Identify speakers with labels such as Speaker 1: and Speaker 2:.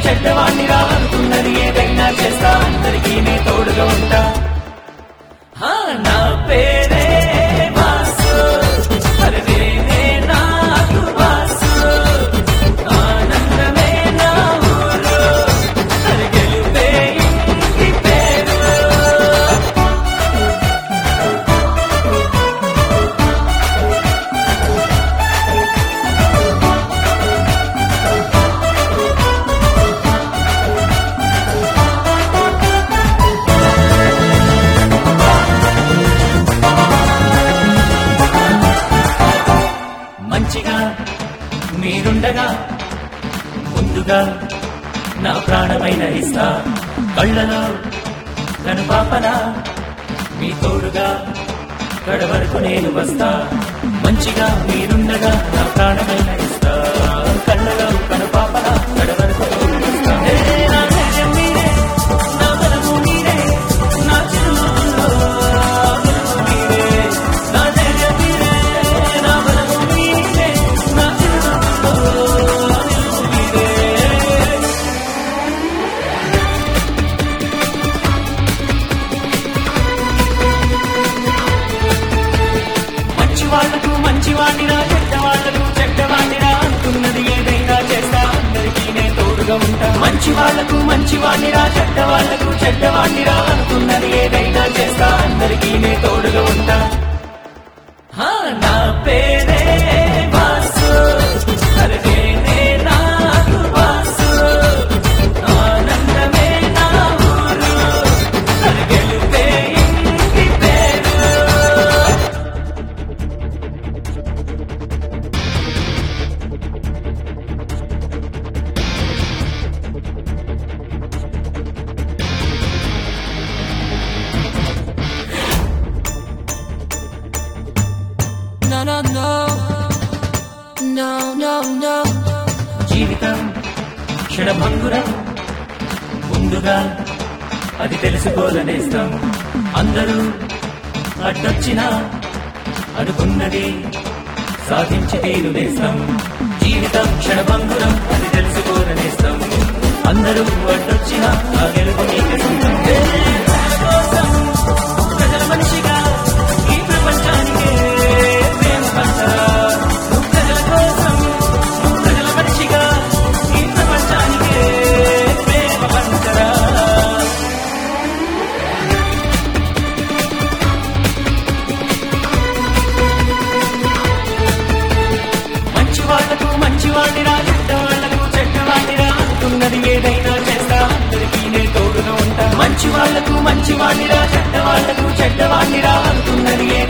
Speaker 1: చెడ్డవాణ్ణి రా అనుకున్నది ఏదైనా చేస్తా అందరికీ నే తోడుగా ఉంటా హా, నా పేరే వాసు అరవేనే నాకు వాసు ఆనందమే నా ఊరు అరే గెలుపే ఇంటి పేరు మంచిగా మీరుండగా ముందుగా నా ప్రాణమైన ఇస్తా కళ్ళలో నన్ను పాపన మీ తోడుగా కడ వరకు నేను వస్తా మంచిగా మీరుండగా నా ప్రాణమైన ఇస్తా కళ్ళలో కను పాపన కడ వరకు తోడు వస్తా. ఏ నా ధైర్యం మీరే, నా బలము మీరే, నా చిరునవ్వులో వెలుగు మీరే. నా ధైర్యం మీరే, నా బలము మీరే, నా చిరునవ్వులో వెలుగు మీరే. మంచి వాళ్లకు మంచి వాడిరా చెడ్డ వాళ్లకు చెడ్డ వాడిరా అనుకున్నది ఏదైనా చేస్తా అందరికీ నే తోడుగా ఉంటా మంచి వాళ్లకు మంచి వాడిరా చెడ్డ వాళ్లకు చెడ్డ వాడిరా అనుకున్నది ఏదైనా చేస్తా అందరికీ నే తోడుగా ఉంటా హా, నా పేరే వాసు అరవేనే నాకు వాసు ఆనందమే నా ఊరు అరే గెలుపే ఇంటి పేరు
Speaker 2: No, no, no. No, no, no.
Speaker 1: జీవితం క్షణభంగురం ముందుగా అది తెలుసుకోదనేస్తాం అందరూ అడ్డొచ్చినా అనుకున్నది సాధించి తీరునేస్తాం జీవితం క్షణభంగురం అది తెలుసుకోదనేస్తాం అందరూ అడ్డొచ్చినా ఆ గెలుపు నీకే సొంతం. ఏ ప్రజల కోసం, ప్రజల మనిషిగా ఈ ప్రపంచానికే ప్రేమ పంచరా. నువ్వు ప్రజల కోసం నువ్వు ప్రజల మనిషిగా ఈ ప్రపంచానికే ప్రేమ పంచరా మంచి వాళ్లకు మంచి వాడిరా చెడ్డ వాళ్లకు చెడ్డ వాడిరా అనుకున్నది ఏదైనా చేస్తా అందరికీ నే తోడుగా ఉంటా మంచి వాళ్లకు మంచి వాడిరా చెడ్డ వాళ్లకు చెడ్డ వాడిరా అనుకున్నది